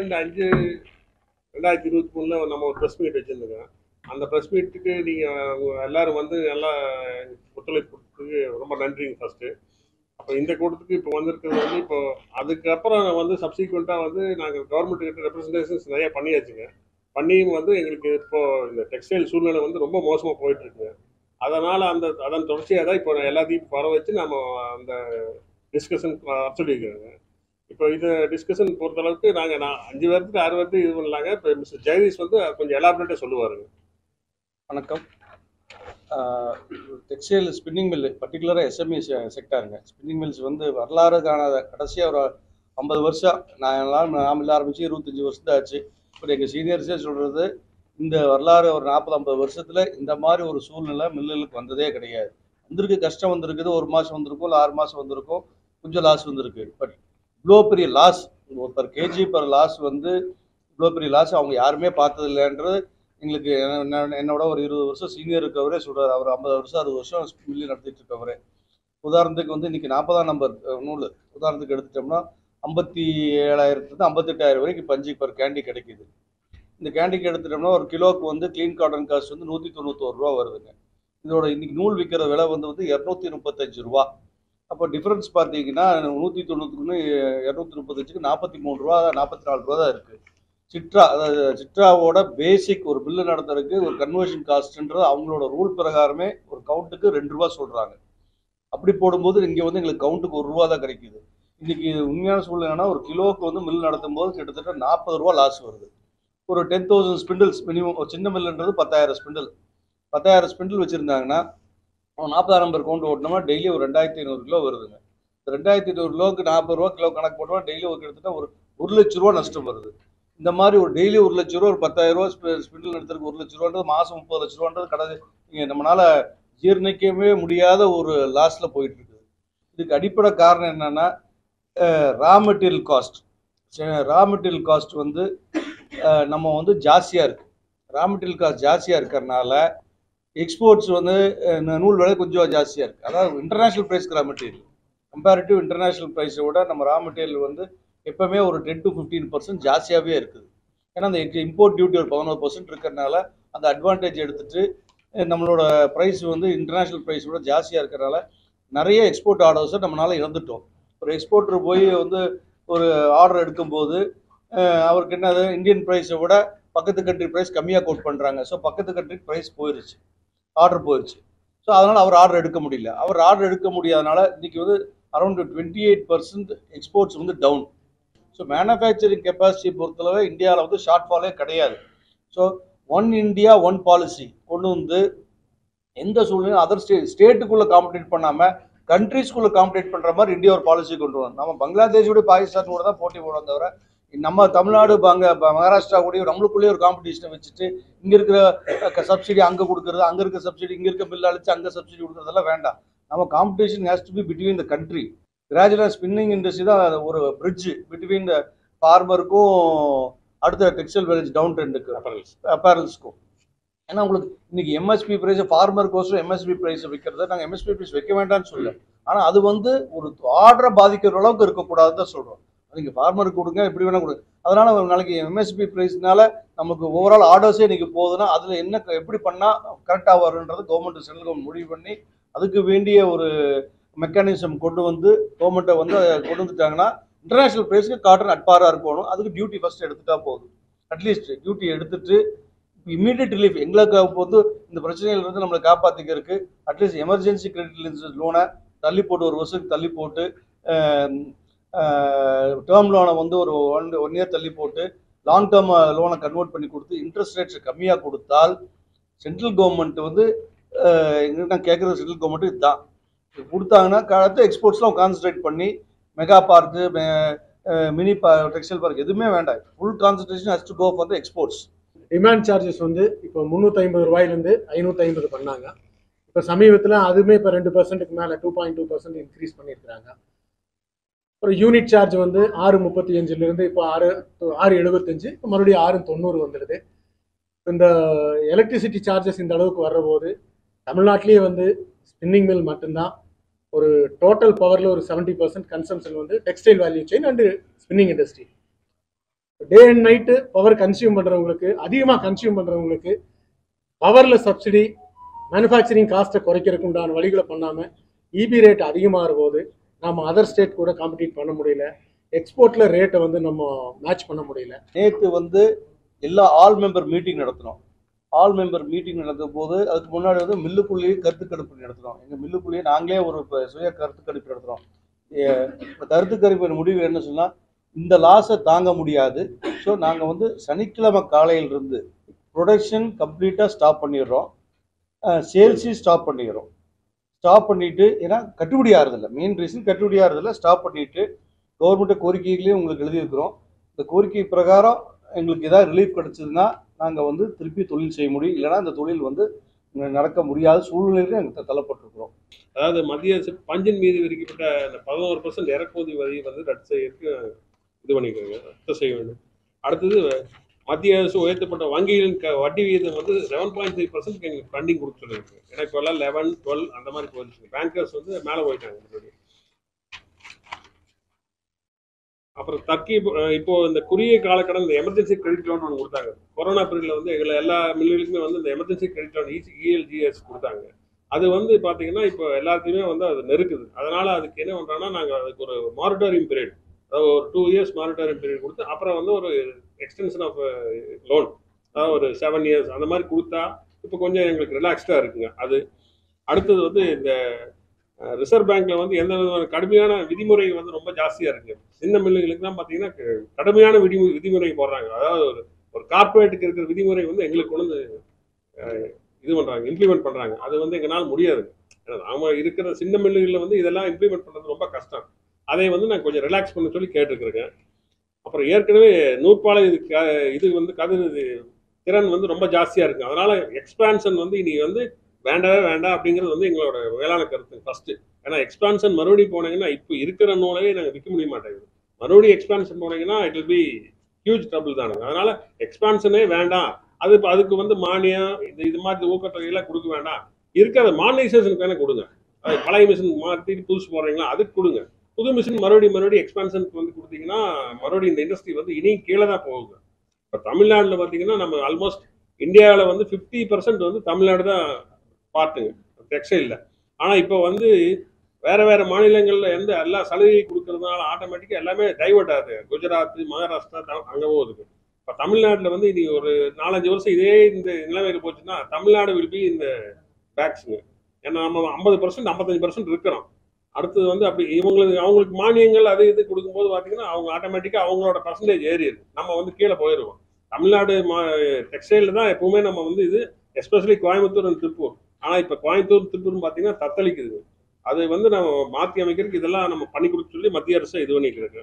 பன்னெண்டு அஞ்சு ரெண்டாயிரத்தி இருபத்தி மூணில் நம்ம ஒரு ப்ரெஸ் மீட் வச்சுருந்தோங்க அந்த ப்ரெஸ் மீட்டுக்கு நீங்கள் எல்லாரும் வந்து நல்லா ஒத்துழைப்பு கொடுத்ததுக்கு ரொம்ப நன்றிங்க ஃபஸ்ட்டு அப்போ இந்த கூட்டத்துக்கு இப்போ வந்திருக்கிறது வந்து இப்போ அதுக்கப்புறம் வந்து சப்சிக்வெண்ட்டாக வந்து நாங்கள் கவர்மெண்ட் கிட்ட ரெப்ரஸன்டேஷன்ஸ் நிறைய பண்ணியாச்சுங்க பண்ணியும் வந்து எங்களுக்கு இப்போ இந்த டெக்ஸ்டைல் சூழ்நிலை வந்து ரொம்ப மோசமாக போயிட்டு இருக்குங்க அதனால் அந்த அதன் தொடர்ச்சியாக தான் இப்போ எல்லாத்தையும் வர வச்சு நம்ம அந்த டிஸ்கஷன் சொல்லியிருக்காங்க இப்போ இது டிஸ்கஷன் பொறுத்தளவுக்கு நாங்கள் நான் அஞ்சு பேர்த்துக்கு ஆறு பேர்த்துக்கு இது பண்ணலாங்க இப்போ மிஸ்டர் ஜெகதீஷ் வந்து கொஞ்சம் எலாபரேட்டாக சொல்லுவாருங்க வணக்கம் டெக்ஸ்டைல் ஸ்பின்னிங் மில் பர்டிகுலராக எஸ்எம்இ செக்டாருங்க ஸ்பின்னிங் மில்ஸ் வந்து வரலாறு காணாத கடைசியாக ஒரு ஐம்பது வருஷம் நான் எல்லாம் நாம் இல்லை ஆரம்பிச்சு இருபத்தஞ்சி வருஷம் ஆச்சு இப்போ எங்கள் சீனியர்ஸே சொல்கிறது இந்த வரலாறு ஒரு நாற்பது ஐம்பது வருஷத்தில் இந்த மாதிரி ஒரு சூழ்நிலை மில்லுகளுக்கு வந்ததே கிடையாது வந்திருக்கு கஷ்டம் வந்திருக்குது ஒரு மாதம் வந்திருக்கும் இல்லை ஆறு மாதம் வந்திருக்கும் கொஞ்சம் லாஸ் வந்திருக்கு பட் இவ்வளோ பெரிய loss per KG per loss வந்து இவ்வளோ பெரிய லாஸ் அவங்க யாருமே பார்த்தது இல்லைன்றது எங்களுக்கு என்ன- என்ன- என்னோட ஒரு இருபது வருஷம் சீனியர் இருக்கவரே சொல்றாரு அவர் ஐம்பது வருஷம் அறுபது வருஷம் மில்லி நடத்திட்டு இருக்கவரே உதாரணத்துக்கு வந்து இன்னைக்கு நாற்பதாம் நம்பர் அஹ், நூல் உதாரணத்துக்கு எடுத்துட்டோம்னா ஐம்பத்தி ஏழாயிரத்துலேருந்து ஐம்பத்தெட்டாயிரம் வரைக்கும் பஞ்சு பர் கேண்டி கிடைக்குது இந்த கேண்டிக்கு எடுத்துட்டோம்னா ஒரு கிலோவுக்கு வந்து க்ளீன் காட்டன் காஸ்ட் வந்து நூற்றி தொண்ணூத்தோரு ரூபா வருதுங்க இதோட இன்னைக்கு நூல் விற்கிற விலை வந்து வந்து இரநூத்தி முப்பத்தஞ்சு ரூபா அப்போ டிஃப்ரென்ஸ் பார்த்தீங்கன்னா நூற்றி தொண்ணூற்றுக்குன்னு இரநூத்தி முப்பத்தஞ்சுக்கு நாற்பத்தி மூணு ரூபா நாற்பத்தி நாலு ரூபா தான் இருக்குது சிட்ரா அதாவது சிட்ராவோட பேசிக் ஒரு பில்லு நடத்துறதுக்கு ஒரு கன்வர்ஷன் காஸ்ட்ன்றது அவங்களோட ரூல் பிரகாரமே ஒரு கவுண்ட்டுக்கு ரெண்டு ரூபா சொல்கிறாங்க அப்படி போடும்போது இங்கே வந்து எங்களுக்கு கவுண்ட்டுக்கு ஒரு ரூபா தான் கிடைக்குது இன்னைக்கு உண்மையான சூழ்நிலைனா ஒரு கிலோவுக்கு வந்து மில் நடத்தும் போது கிட்டத்தட்ட நாற்பது ரூபா லாஸ் வருது ஒரு டென் தௌசண்ட் ஸ்பிண்டில்ஸ் மினிமம் ஒரு சின்ன மில்லுன்றது பத்தாயிரம் ஸ்பிண்டில் பத்தாயிரம் ஸ்பிண்டில் வச்சுருந்தாங்கன்னா நாற்பதாயிரம் நம்பர் கவுண்ட் ஓட்டினோம்னா டெய்லி ஒரு ரெண்டாயிரத்தி ஐநூறு கிலோ வருதுங்க இந்த ரெண்டாயிரத்தி ஐநூறு கிலோவுக்கு நாற்பது ரூபா கிலோ கணக்கு போட்டோம்னா டெய்லி ஒரு கிட்டத்தட்ட ஒரு ஒரு லட்ச ரூபா நஷ்டம் வருது இந்த மாதிரி ஒரு டெய்லி ஒரு லட்ச ரூபா ஒரு பத்தாயிரம் ரூபா ஸ்பி- ஸ்பிண்டில் எடுத்துருக்கு ஒரு லட்ச ரூபான்றது மாதம் முப்பது லட்ச ரூபான்றது கடை இங்கே நம்மளால ஜீர்ணிக்கவே முடியாத ஒரு லாஸ்ல போயிட்டு இருக்குது இதுக்கு அடிப்படை காரணம் என்னன்னா raw material cost raw material cost வந்து அஹ், நம்ம வந்து ஜாஸ்தியாக இருக்கு ரா மெட்டீரியல் காஸ்ட் ஜாஸ்தியாக இருக்கிறனால எக்ஸ்போர்ட்ஸ் வந்து அஹ், நூ- நூல் விலை கொஞ்சம் ஜாஸ்தியாக இருக்குது அதாவது இன்டர்நேஷ்னல் ப்ரைஸ்க்கு ரா மெட்டீரியல் கம்பேரிட்டிவ் இன்டர்நேஷ்னல் ப்ரைஸை விட நம்ம ரா மெட்டீரியல் வந்து எப்பவுமே ஒரு டென் டு ஃபிஃப்டீன் பர்சன்ட் ஜாஸ்தியாகவே இருக்குது ஏன்னா அந்த இம்போர்ட் டியூட்டி ஒரு பதினோரு பர்சன்ட் இருக்கிறனால அந்த அட்வான்டேஜ் எடுத்துட்டு அஹ், நம்மளோட ப்ரைஸ் வந்து இன்டர்நேஷ்னல் ப்ரைஸ் விட ஜாஸ்தியாக இருக்கிறனால நிறைய எக்ஸ்போர்ட் ஆர்டர்ஸை நம்மளால இழந்துட்டோம் ஒரு எக்ஸ்போர்ட்டர் போய் வந்து ஒரு ஆர்டர் எடுக்கும்போது அஹ், அவருக்கு என்னது இந்தியன் ப்ரைஸை விட பக்கத்து கண்ட்ரி ப்ரைஸ் கம்மியாக கோட் பண்ணுறாங்க ஸோ பக்கத்து கண்ட்ரி ப்ரைஸ் போயிருச்சு ஆர்டர் போயிருச்சு ஸோ அதனால் அவர் ஆர்டர் எடுக்க முடியல அவர் ஆர்டர் எடுக்க முடியாதனால இன்னைக்கு வந்து around twenty eight percent exports வந்து டவுன் ஸோ மேனுஃபேக்சரிங் கெப்பாசிட்டி பொறுத்தளவு இந்தியாவில் வந்து ஷார்ட் ஃபாலே கிடையாது so one India one policy கொண்டு வந்து எந்த சூழ்நிலையும் அதர் ஸ்டேட் ஸ்டேட்டுக்குள்ளே காம்படேட் பண்ணாமல் கண்ட்ரீஸ்குள்ளே காம்படேட் பண்ணுற மாதிரி இந்தியா ஒரு பாலிசி கொண்டு வரணும் நம்ம பங்களாதேஷோட பாகிஸ்தான் கூட தான் போட்டி போடுறோம் தவிர நம்ம தமிழ்நாடு பங்க ப- மகாராஷ்டிரா கூட நம்மளுக்குள்ளேயே ஒரு காம்படிஷனை வச்சுட்டு இங்கே இருக்கிற சப்சிடி அங்கே கொடுக்குறது அங்கே இருக்க சப்சிடி இங்கே இருக்க பில் அழிச்சு அங்கே சப்சிடி கொடுக்குறதெல்லாம் வேண்டாம் நம்ம competition has to be between the country கிராஜுவலாக ஸ்பின்னிங் இண்டஸ்ட்ரி தான் அது ஒரு பிரிட்ஜ் பிட்வீன் த ஃபார்மருக்கும் அடுத்த டெக்ஸ்டைல் வேலேஜ் டவுன் ட்ரெண்டுக்கு அப்பரல்ஸ் அப்பேரல்ஸ்க்கும் ஏன்னா உங்களுக்கு இன்னைக்கு எம்எஸ்பி ப்ரைஸ் ஃபார்மருக்கோசரம் எம்எஸ்பி ப்ரைஸ் வைக்கிறத நாங்கள் எம்எஸ்பி ப்ரைஸ் வைக்க வேண்டாம்னு சொல்ல ஆனால் அது வந்து ஒரு ஆர்டரை பாதிக்கிற அளவுக்கு இருக்கக்கூடாதுன்னு தான் சொல்கிறோம் நீங்கள் ஃபார்மருக்கு கொடுங்க எப்படி வேணால் கொடுங்க அதனால ஒரு நாளைக்கு எம்எஸ்பி ப்ரைஸ்னால நமக்கு ஓவரால் ஆர்டர்ஸே இன்னைக்கு போகுதுன்னா அதில் என்ன எப்படி பண்ணால் கரெக்டாக வருன்றது கவர்மெண்ட் சென்ட்ரல் கவர்மெண்ட் முடிவு பண்ணி அதுக்கு வேண்டிய ஒரு மெக்கானிசம் கொண்டு வந்து கவர்மெண்ட்டை வந்து அதை கொண்டு வந்துட்டாங்கன்னா இன்டர்நேஷனல் ப்ரைஸ்க்கு காட்டன் அட்பாராக இருக்கணும் அதுக்கு டியூட்டி ஃபர்ஸ்ட் எடுத்துட்டா போதும் அட்லீஸ்ட் டியூட்டி எடுத்துட்டு இமீடியட் ரிலீஃப் எங்களுக்கு அப்போ வந்து இந்த பிரச்சனையிலிருந்து நம்மளை காப்பாற்றிக்கிறதுக்கு அட்லீஸ்ட் எமர்ஜென்சி கிரெடிட் லோனை தள்ளி போட்டு ஒரு வருஷத்துக்கு தள்ளி போட்டு டேர்ம் லோனை வந்து ஒரு ஒன் ஒன் இயர் தள்ளி போட்டு லாங் டேர்ம் லோனை கன்வெர்ட் பண்ணி கொடுத்து இன்ட்ரெஸ்ட் ரேட்ஸ் கம்மியாக கொடுத்தால் சென்ட்ரல் கவர்மெண்ட் வந்து அஹ், எங்களுக்கு நான் கேட்குறது சென்ட்ரல் கவர்மெண்ட் இதுதான் இது கொடுத்தாங்கன்னா அடுத்த எக்ஸ்போர்ட்ஸ்லாம் கான்சன்ட்ரேட் பண்ணி மெகா பார்க்கு மினி பா டெக்ஸ்டைல் பார்க் எதுவுமே வேண்டாம் full concentration has to go for the exports demand charges வந்து இப்போ முந்நூற்றி ஐம்பது ரூபாயிலேருந்து ஐநூற்றி ஐம்பது பண்ணாங்க இப்போ சமீபத்தில் அதுவுமே இப்போ ரெண்டு பர்சன்ட்டுக்கு மேலே two point two percent increase பண்ணியிருக்கிறாங்க ஒரு யூனிட் சார்ஜ் வந்து ஆறு முப்பத்தி அஞ்சுலேருந்து இப்போ ஆறு ஆறு எழுபத்தஞ்சு இப்போ மறுபடியும் ஆறு தொண்ணூறு வந்துடுது இந்த எலக்ட்ரிசிட்டி சார்ஜஸ் இந்த அளவுக்கு வர்றபோது தமிழ்நாட்டிலேயே வந்து ஸ்பின்னிங் மில் மட்டும்தான் ஒரு டோட்டல் பவரில் ஒரு செவன்ட்டி பர்சன்ட் கன்சம்ஷன் வந்து textile value chain and spinning industry day and night power consume பண்ணுறவங்களுக்கு அதிகமாக கன்சியூம் பண்ணுறவங்களுக்கு பவரில் சப்சிடி மேனுஃபேக்சரிங் காஸ்ட்டை குறைக்கிறதுக்கு உண்டான வழிகளை பண்ணாமல் இபி ரேட் அதிகமாகிற போது நம்ம அதர் ஸ்டேட் கூட காம்படிட் பண்ண முடியல எக்ஸ்போர்ட்டில் ரேட்டை வந்து நம்ம மேட்ச் பண்ண முடியல நேற்று வந்து எல்லா ஆல் மெம்பர் மீட்டிங் நடத்தினோம் ஆல் மெம்பர் மீட்டிங் நடத்தும் போது அதுக்கு முன்னாடி வந்து மில்லுக்குள்ளேயே கருத்து கணிப்பு நடத்தினோம் எங்கள் மில்லுக்குள்ளேயே நாங்களே ஒரு இப்ப சுய கருத்து கணிப்பு நடத்துகிறோம் இந்த கருத்து கணிப்பின் முடிவு என்ன சொன்னால் இந்த லாஸை தாங்க முடியாது ஸோ நாங்கள் வந்து சனிக்கிழமை காலையிலிருந்து ப்ரொடக்ஷன் கம்ப்ளீட்டாக ஸ்டாப் பண்ணிடுறோம் சேல்ஸையும் ஸ்டாப் பண்ணிடுறோம் ஸ்டாப் பண்ணிட்டு ஏன்னா கட்டுப்படி ஆகிறதில்ல மெயின் ரீசன் கட்டுப்படி ஆகிறதில்ல ஸ்டாப் பண்ணிட்டு கவர்மெண்ட்டை கோரிக்கைகளையும் உங்களுக்கு எழுதியிருக்கிறோம் இந்த கோரிக்கை பிரகாரம் எங்களுக்கு ஏதாவது ரிலீஃப் கிடைச்சதுன்னா நாங்கள் வந்து திருப்பி தொழில் செய்ய முடியும் இல்லைன்னா இந்த தொழில் வந்து நடக்க முடியாத சூழ்நிலையில நாங்கள் தள்ளப்பட்டிருக்கிறோம் அதாவது மத்திய அரசு பஞ்சின் மீது விதிக்கப்பட்ட அந்த பதினோரு பர்சன்ட் இறக்குமதி வரி வந்து ரத்து செய்யறதுக்கு இது பண்ணிக்கிறாங்க ரத்து செய்ய வேண்டும் அடுத்தது மத்திய அரசு உயர்த்தப்பட்ட வங்கிகளின் க வட்டி விகிதம் வந்து லெவன் பாயிண்ட் த்ரீ பர்சன்ட் எங்களுக்கு ஃபண்டிங் கொடுக்க சொல்லியிருக்கு ஏன்னா இப்போ எல்லாம் லெவன் டுவெல் அந்த மாதிரி போயிடுச்சு பேங்கர்ஸ் வந்து மேலே போயிட்டாங்க முன்னாடி அப்புறம் தக்கி அஹ் இப்போ இந்த குறுகிய காலக்கடன் இந்த எமர்ஜென்சி கிரெடிட் லோன் ஒன்று கொடுத்தாங்க கொரோனா பீரியட்ல வந்து எங்களை எல்லா மில்லுகளுக்குமே வந்து இந்த எமர்ஜென்சி கிரெடிட் லோன் இஎல்ஜிஎஸ் கொடுத்தாங்க அது வந்து பாத்தீங்கன்னா இப்போ எல்லாத்தையுமே வந்து அது நெருக்குது அதனால அதுக்கு என்ன பண்றோம்னா நாங்க அதுக்கு ஒரு மானிட்டரிங் பீரியட் அதாவது ஒரு டூ இயர்ஸ் மானிட்டரிங் பீரியட் கொடுத்து அப்புறம் வந்து ஒரு எக்ஸ்டென்ஷன் ஆஃப் லோன் அதாவது ஒரு செவன் இயர்ஸ் அந்த மாதிரி கொடுத்தா இப்போ கொஞ்சம் எங்களுக்கு ரிலாக்ஸ்டாக இருக்குங்க அது அடுத்தது வந்து இந்த ரிசர்வ் பேங்க்ல வந்து எந்த விதமான கடுமையான விதிமுறை வந்து ரொம்ப ஜாஸ்தியா இருக்கு சின்ன மில்லுகளுக்கு தான் பார்த்தீங்கன்னா க- கடுமையான விதி விதிமுறை போடுறாங்க அதாவது ஒரு ஒரு கார்ப்பரேட்டுக்கு இருக்கிற விதிமுறை வந்து எங்களுக்கு கொண்டு வந்து அஹ், இது பண்றாங்க இம்ப்ளிமெண்ட் பண்றாங்க அது வந்து எங்களால் முடியாது ஏன்னா நாம இருக்கிற சின்ன மில்லுகளில் வந்து இதெல்லாம் இம்ப்ளிமெண்ட் பண்றது ரொம்ப கஷ்டம் அதை வந்து நான் கொஞ்சம் ரிலாக்ஸ் பண்ண சொல்லி கேட்டுருக்கிறேன் அப்புறம் ஏற்கனவே நூற்பாலை இது க- இது வந்து கதிர் இது திறன் வந்து ரொம்ப ஜாஸ்தியா இருக்கு அதனால எக்ஸ்பான்ஷன் வந்து இனி வந்து வேண்டவே வேண்டாம் அப்படிங்கிறது வந்து எங்களோட வேளாண் கருத்து ஃபர்ஸ்ட் ஏன்னா எக்ஸ்பான்ஷன் மறுபடியும் போனீங்கன்னா இப்போ இருக்கிற நூலையே நாங்கள் விற்க முடிய மாட்டேங்குது மறுபடியும் எக்ஸ்பான்ஷன் போனீங்கன்னா it will be huge trouble தானுங்க அதனால எக்ஸ்பான்ஷனே வேண்டாம் அது இப்போ அதுக்கு வந்து மானியம் இது இது மாதிரி ஊக்கத்தொகையெல்லாம் கொடுக்க வேண்டாம் இருக்கிற மாடர்னைசேஷனுக்கு வேணா கொடுங்க அது பழைய மிஷின் மாற்றிட்டு புதுசு போடுறீங்களா அதுக்கு கொடுங்க புது மிஷின் மறுபடியும் மறுபடியும் எக்ஸ்பான்ஷனுக்கு வந்து கொடுத்தீங்கன்னா மறுபடியும் இந்த இண்டஸ்ட்ரி வந்து இனியும் கீழே தான் போகுங்க இப்போ தமிழ்நாட்டில் பார்த்தீங்கன்னா நம்ம ஆல்மோஸ்ட் இந்தியாவில் வந்து ஃபிஃப்டி பர்சன்ட் வந்து தமிழ்நாடு தான் பார்ட்டுங்க டெக்ஸ்டைலில் ஆனால் இப்போ வந்து வேற வேற மாநிலங்களில் எந்த எல்லா சலுகை கொடுக்கறதுனால ஆட்டோமேட்டிக்காக எல்லாமே டைவர்ட் ஆகுது குஜராத் மகாராஷ்டிரா த- அங்கே போகுதுங்க இப்போ தமிழ்நாட்டில் வந்து இனி ஒரு நாலஞ்சு வருஷம் இதே இந்த நிலைமைக்கு போச்சுன்னா தமிழ்நாடு வில் பி இந்த பேக்ஸுங்க ஏன்னா நம்ம ஐம்பது பர்சன்ட் ஐம்பத்தஞ்சு பர்சன்ட் இருக்கிறோம் அடுத்தது வந்து அப்படி இவங்களுக்கு அவங்களுக்கு மானியங்கள் அது இது கொடுக்கும்போது பார்த்தீங்கன்னா அவங்க ஆட்டோமேட்டிக்காக அவங்களோட பர்சன்டேஜ் ஏறிடுது நம்ம வந்து கீழே போயிடுவோம் தமிழ்நாடு மா டெக்ஸ்டைலில் தான் எப்பவுமே நம்ம வந்து இது எஸ்பெஷலி கோயம்புத்தூர் அண்ட் திருப்பூர் ஆனால் இப்போ கோயம்புத்தூர் திருப்பூர்னு பார்த்தீங்கன்னா தத்தளிக்குது அதை வந்து நம்ம மாற்றி அமைக்கிறதுக்கு இதெல்லாம் நம்ம பண்ணி கொடுக்க சொல்லி மத்திய அரசு இது பண்ணிக்கிறது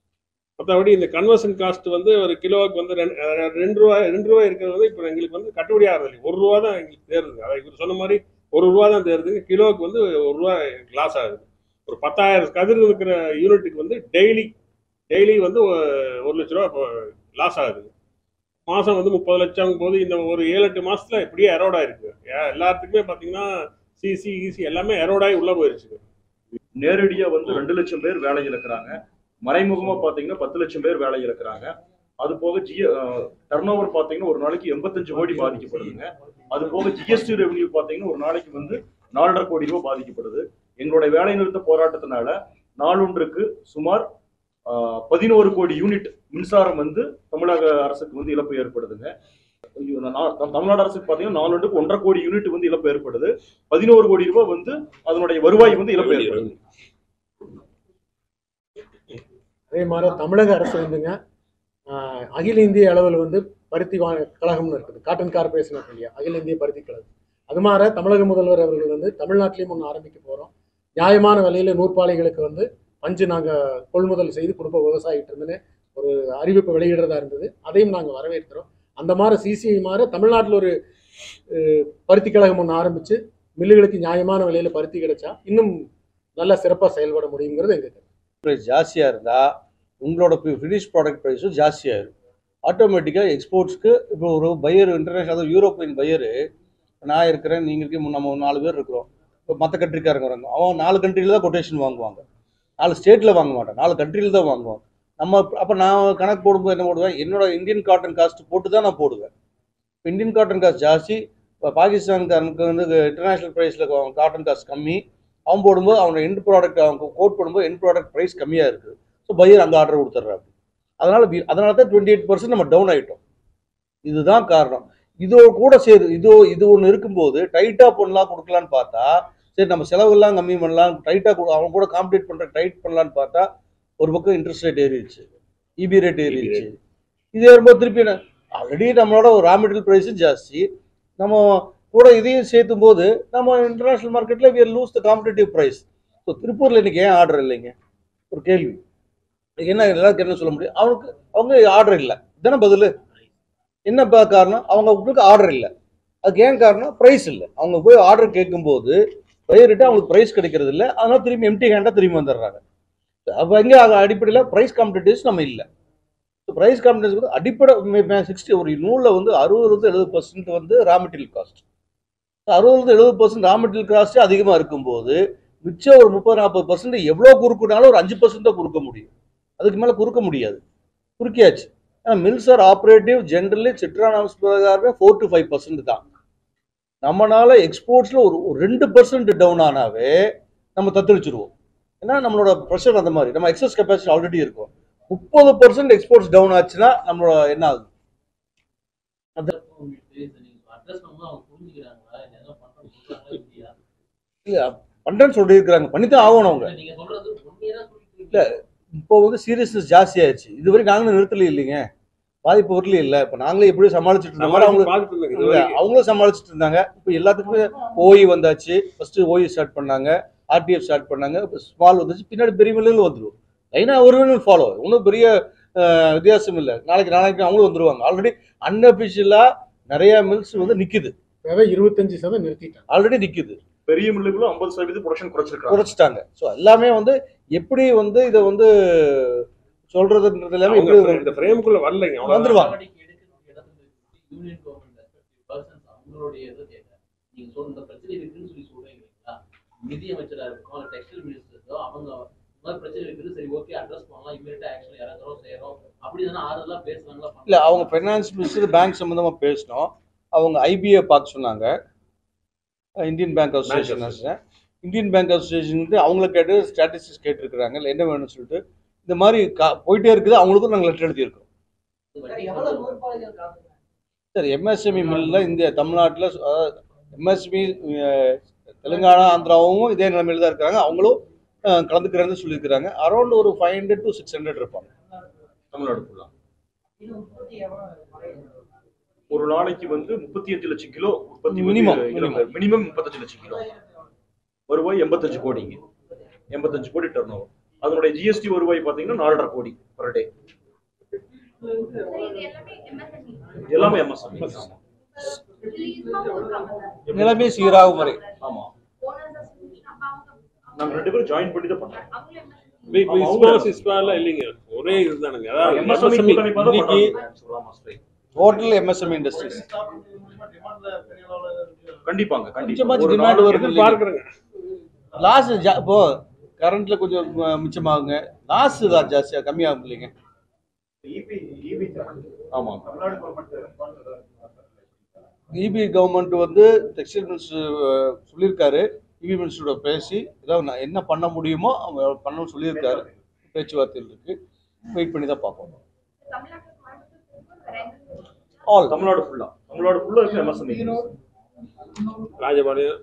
மற்றபடி இந்த கன்வர்ஷன் காஸ்ட் வந்து ஒரு கிலோவுக்கு வந்து ரெண்டு அஹ் ரெண்டு ரூபா ரெண்டு ரூபா இருக்கிறது வந்து இப்போ எங்களுக்கு வந்து கட்டுப்படி ஆகிறது இல்லை ஒரு ரூபா தான் எங்களுக்கு தேருது அதை இவர் சொன்ன மாதிரி ஒரு ரூபா தான் தேருதுங்க கிலோவுக்கு வந்து ஒரு ரூபா லாஸ் ஆகுது ஒரு பத்தாயிரம் கதிர் இருக்கிற யூனிட்டுக்கு வந்து டெய்லி டெய்லி வந்து ஒ- ஒரு லட்ச ரூபா லாஸ் ஆகுது மாதம் வந்து முப்பது லட்சம் போது இந்த ஒரு ஏழு எட்டு மாசத்துல இப்படியே எரோட் ஆயிருக்கு ஏ- எல்லாத்துக்குமே பார்த்தீங்கன்னா சிசி ஈசி எல்லாமே எரோட் ஆகி உள்ள போயிருச்சு நேரடியா வந்து ரெண்டு லட்சம் பேர் வேலை இழக்கிறாங்க மறைமுகமா பாத்தீங்கன்னா பத்து லட்சம் பேர் வேலை இழக்கிறாங்க அது போக ஜிஎ டர்ன் ஓவர் பாத்தீங்கன்னா ஒரு நாளைக்கு எண்பத்தஞ்சு கோடி பாதிக்கப்படுதுங்க அது போக ஜிஎஸ்டி ரெவன்யூ பாத்தீங்கன்னா ஒரு நாளைக்கு வந்து நாலரை கோடி ரூபாய் பாதிக்கப்படுது எங்களுடைய வேலை நிறுத்த போராட்டத்தினால நாளொன்றுக்கு சுமார் பதினோரு கோடி யூனிட் மின்சாரம் வந்து தமிழக அரசுக்கு வந்து இழப்பு ஏற்படுதுங்க ஐயோ, நா- தமிழ்நாடு அரசுக்கு பாத்தீங்கன்னா நாலொன்றுக்கு ஒன்றரை கோடி யூனிட் வந்து இழப்பு ஏற்படுது பதினோரு கோடி ரூபாய் வந்து அதனுடைய வருவாய் வந்து இழப்பு ஏற்படுது அதே மாதிரி தமிழக அரசு வந்துங்க ஆஹ், அகில இந்திய அளவில் வந்து பருத்தி வா கழகம்னு இருக்குது காட்டன் கார்பரேஷன் ஆஃப் இந்தியா அகில இந்திய பருத்தி கழகம் அது மாதிரி தமிழக முதல்வர் அவர்கள் வந்து தமிழ்நாட்டிலையும் ஒன்று ஆரம்பிக்க போகிறோம் நியாயமான விலையில் நூற்பாலைகளுக்கு வந்து பஞ்சு நாங்கள் கொள்முதல் செய்து கொடுப்ப விவசாயிட்டு இருந்துன்னு ஒரு அறிவிப்பு வெளியிடுறதா இருந்தது அதையும் நாங்கள் வரவேற்கிறோம் அந்த மாதிரி சிசிஐ மாதிரி தமிழ்நாட்டில் ஒரு அஹ், பருத்தி கழகம் ஒன்று ஆரம்பித்து மில்லுகளுக்கு நியாயமான விலையில் பருத்தி கிடைச்சா இன்னும் நல்லா சிறப்பாக செயல்பட முடியுங்கிறது எங்கள் ப்ரைஸ் ஜாஸ்தியாக இருந்தால் உங்களோட ஃபினிஷ் ப்ராடக்ட் ப்ரைஸும் ஜாஸ்தியாயிரும் ஆட்டோமேட்டிக்காக எக்ஸ்போர்ட்ஸ்க்கு இப்போ ஒரு பையர் இன்டர்நேஷனல் அதாவது யூரோப்பியன் பையரு நான் இருக்கிறேன் நீங்கள் இருக்கீங்க நம்ம ஒரு நாலு பேர் இருக்கிறோம் இப்போ மற்ற கண்ட்ரிக்காரங்க வராங்க அவன் நாலு கண்ட்ரியில் தான் கொட்டேஷன் வாங்குவாங்க நாலு ஸ்டேட்டில் வாங்க மாட்டான் நாலு கண்ட்ரியில் தான் வாங்குவான் நம்ம அப்போ நான் கணக்கு போடும்போது என்ன போடுவேன் என்னோட இந்தியன் காட்டன் காஸ்ட் போட்டு தான் நான் போடுவேன் இப்போ இந்தியன் காட்டன் காஸ்ட் ஜாஸ்தி இப்போ பாகிஸ்தான்காரனுக்கு வந்து இன்டர்நேஷ்னல் ப்ரைஸில் காட்டன் காஸ்ட் கம்மி அவன் போடும்போது அவனோட எண்ட் ப்ராடக்ட் அவங்க கோட் போடும்போது எண்ட் ப்ராடக்ட் ப்ரைஸ் கம்மியாக இருக்குது ஸோ பையர் அங்கே ஆர்டர் கொடுத்துட்றாரு அதனால வி- அதனால தான் டுவெண்ட்டி எயிட் பர்சன்ட் நம்ம டவுன் ஆகிட்டோம் இதுதான் காரணம் இதோ கூட சேரு இதோ இது ஒன்று இருக்கும்போது டைட்டாக பண்ணலாம் கொடுக்கலான்னு பார்த்தா சரி நம்ம செலவெல்லாம் கம்மி பண்ணலாம் டைட்டாக அவங்க கூட காம்படிட் பண்ணுற டைட் பண்ணலான்னு பார்த்தா ஒரு பக்கம் இன்ட்ரெஸ்ட் ரேட் ஏறிடுச்சு இபி ரேட் ஏறிடுச்சு இது ஏறும்போது திருப்பி ஆல்ரெடி நம்மளோட ரா மெட்டீரியல் ப்ரைஸும் ஜாஸ்தி நம்ம கூட இதையும் சேர்த்தும் போது நம்ம இன்டர்நேஷ்னல் மார்க்கெட்டில் we lose the competitive price so திருப்பூரில் இன்னைக்கு ஏன் ஆர்டர் இல்லைங்க ஒரு கேள்வி இதுக்கு என்ன எல்லாருக்கும் என்ன சொல்ல முடியும் அவனுக்கு அவங்க ஆர்டர் இல்லை தானே பதில் என்ன பா- காரணம் அவங்களுக்கு ஆர்டர் இல்லை அதுக்கு ஏன் காரணம் ப்ரைஸ் இல்லை அவங்க போய் ஆர்டர் கேட்கும்போது பயிரிட்டு அவங்களுக்கு ப்ரைஸ் கிடைக்கிறது இல்லை அதனால திரும்பி எம்டி ஹேண்டாக திரும்பி வந்துடுறாங்க அப்போ எங்கே அடிப்படையில் ப்ரைஸ் காம்படிட்டிவ்ஸ் நம்ம இல்லை ப்ரைஸ் காம்படிஷன் வந்து அடிப்படை சிக்ஸ்டி ஒரு நூலில் வந்து அறுபது எழுபது பர்சன்ட் வந்து ரா மெட்டீரியல் காஸ்ட் அறுபது எழுபது பர்சன்ட் ரா மெட்டீரியல் காஸ்ட் அதிகமாக இருக்கும்போது மிச்சம் ஒரு முப்பது நாற்பது பர்சன்ட் எவ்வளோ குறுக்குனாலும் ஒரு அஞ்சு பர்சன்ட் தான் குறுக்க முடியும் அதுக்கு மேலே குறுக்க முடியாது குறுக்கியாச்சு ஆனால் mills are operative generally SITRA norms பிரகாரமே ஃபோர் டு ஃபைவ் பர்சன்ட் தான் நம்மனால எக்ஸ்போர்ட்ஸில் ஒரு ஒரு ரெண்டு பர்சன்ட் டவுன் ஆனாவே நம்ம தத்தளிச்சிருவோம் ஏன்னா நம்மளோட ப்ரெஷர் அந்த மாதிரி நம்ம எக்ஸஸ் கெப்பாசிட்டி ஆல்ரெடி இருக்கும் முப்பது பர்சன்ட் எக்ஸ்போர்ட்ஸ் டவுன் ஆச்சுன்னா நம்மளோட என்ன ஆகுது அட்ரஸ் பண்ணும்போது அவங்க புரிஞ்சுக்கிறாங்களா இல்ல ஏதோ பண்றோம் சொல்றாங்களா இல்லையா இல்லை பண்ணுறேன்னு சொல்லியிருக்கிறாங்க பண்ணித்தான் ஆகணும் அவங்க இல்ல, நீங்க சொல்றது உண்மையா சொல்லிட்டு இருக்கீங்க. இப்போ வந்து சீரியஸ்னஸ் ஜாஸ்தி ஆயிடுச்சு இது வரைக்கும் நாங்களும் நிறுத்தல இல்லைங்க பாதிப்பு வரல இல்லை இப்போ நாங்களே எப்படி சமாளிச்சுட்டு இருந்த மாதிரி அவங்க பார்த்துட்டு இருந்தேன் இது இல்ல, வரைக்கும். அவங்களும் சமாளிச்சுட்டு இருந்தாங்க இப்போ எல்லாத்துக்குமே ஓஇ வந்தாச்சு ஃபர்ஸ்ட் ஓஇ ஸ்டார்ட் பண்ணாங்க ஆர்டிஎஃப் ஸ்டார்ட் பண்ணாங்க இப்போ ஸ்மால் வந்துச்சு பின்னாடி பெரிய மில்லில் வந்துடும் லைனா ஒரு ஃபாலோ ஒன்றும் பெரிய அஹ், வித்தியாசம் இல்லை நாளைக்கு நாளைக்கு அவங்களும் வந்துருவாங்க ஆல்ரெடி அன்அபிஷியலா நிறைய மில்ஸ் வந்து நிக்குது தேவை இருபத்தஞ்சு சதம் நிறுத்திட்டாங்க ஆல்ரெடி நிக்குது பெரிய மில்லுகளும் ஐம்பது சதவீதம் ப்ரொடக்ஷன் குறைச்சிருக்காங்க குறைச்சிட்டாங்க ஸோ எல்லாமே வந்து எப்படி வந்து இதை வந்து சொல்றதுன்றது எல்லாமே அவங்க எப்படி இந்த ஃப்ரேமுக்குள்ள வரலைங்க அவ்வளவுதான். வந்துருவாங்க. நடவடிக்கை எடுக்கக்கூடிய இடத்துல இருக்கு. யூனியன் கவர்மெண்ட் ரெஸ்பெக்டிவ் பர்சன்ஸ் அவங்களுடைய இது கேட்க நீங்க சொல்ற இந்த பிரச்சனை இருக்குன்னு சொல்லி சொல்றீங்க இல்லைங்களா நிதி அமைச்சரா இருக்கும் இல்ல டெக்ஸ்டைல் மினிஸ்டர்ஸோ அவங்க இந்த மாதிரி பிரச்சனை இருக்குது சரி ஓகே அட்ரஸ் பண்ணலாம் இமீடியட்டா ஆக்ஷன் இறங்குறோம் செய்யறோம் அப்படி தானே ஆறுதலா பேசுறாங்களா இல்ல அவங்க ஃபைனான்ஸ் மினிஸ்டர் பேங்க் சம்பந்தமா பேசினோம் அவங்க ஐபிஏ பார்க்க சொன்னாங்க Indian bank association Indian bank association வந்து அவங்கள கேட்டு ஸ்டாட்டிஸ்டிக்ஸ் கேட்டிருக்கிறாங்க இல்லை என்ன வேணும்னு சொல்லிட்டு இந்த மாதிரி கா- போயிட்டே இருக்குது அவங்களுக்கும் நாங்கள் லெட்டர் எழுதியிருக்கோம் சார் எம்எஸ்எம்இ மில்ல இந்திய தமிழ்நாட்டில் எம்எஸ்எம்இ தெலுங்கானா ஆந்திராவும் இதே நிலைமையில தான் இருக்காங்க அவங்களும் அஹ், கலந்துக்கிறேன்னு சொல்லியிருக்கிறாங்க அரௌண்ட் ஒரு five hundred to six hundred இருப்பாங்க தமிழ்நாடு ஃபுல்லா ஒரு நாளைக்கு வந்து முப்பத்தி அஞ்சு லட்சம் கிலோ உற்பத்தி Minimum, minimum. மினிமம் முப்பத்தஞ்சு லட்சம் கிலோ வருவாய் எண்பத்தஞ்சு கோடிங்க எண்பத்தஞ்சு கோடி டர்ன் ஓவர் அதனுடைய ஜிஎஸ்டி வருவாய் பாத்தீங்கன்னா நாலரை கோடி பர் டே எல்லாமே எம்எஸ்எம்இ நிலைமை சீராகும் வரை ஆமா நாங்க ரெண்டு பேரும் ஜாயின் பண்ணி தான் பண்றோம் இப்ப- இப்ப ஆமா, இஸ்மா அவங்க- சிஸ்மா எல்லாம் இல்லைங்க ஒரே இதுதானுங்க அதாவது எம்எஸ்எம்இ MSME கூட்டமைப்பா தான் இன்னைக்கு பண்றாங்க. சொல்லலாமா straight. டோட்டல் எம்எஸ்எம்இ இண்டஸ்ட்ரீஸ் கண்டிப்பாங்க கண்டிப்பா கொஞ்சமாச்சும் ஒரு demand நாளைக்கு வருது இல்லைங்க? பார்க்குறேங்க லாஸ் இப்போ கரண்ட்ல கொஞ்சம் ம- மிச்சமாகுங்க லாஸ் தான் ஜாஸ்தியா கம்மியாகும் இல்லைங்க ஆமா இபி கவர்மெண்ட் வந்து டெக்ஸ்டைல் மினிஸ்டர் சொல்லியிருக்காரு இபி மினிஸ்டரோட பேசி ஏதாவது நான் என்ன பண்ண முடியுமோ அவங்க பண்ணணும்னு சொல்லியிருக்காரு பேச்சுவார்த்தையில் இருக்கு வெயிட் பண்ணி தான் பார்ப்போம் ஆல் தமிழ்நாடு ஃபுல்லா தமிழ்நாடு ஃபுல்லா இருக்கு எம்எஸ்எம்இ ராஜபாளையம்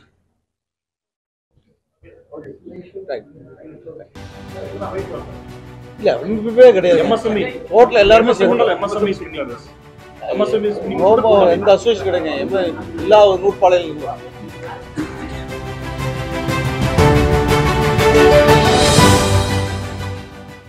இல்ல விருப்பமே கிடையாது எம்எஸ்எம்இ டோட்டல் எல்லாருமே சேர்ந்து எம்எஸ்எம்இ எம்எஸ்எம்இ எந்த அசோசியேஷன் கிடையாது எந்த எல்லா நூற்பாளையில்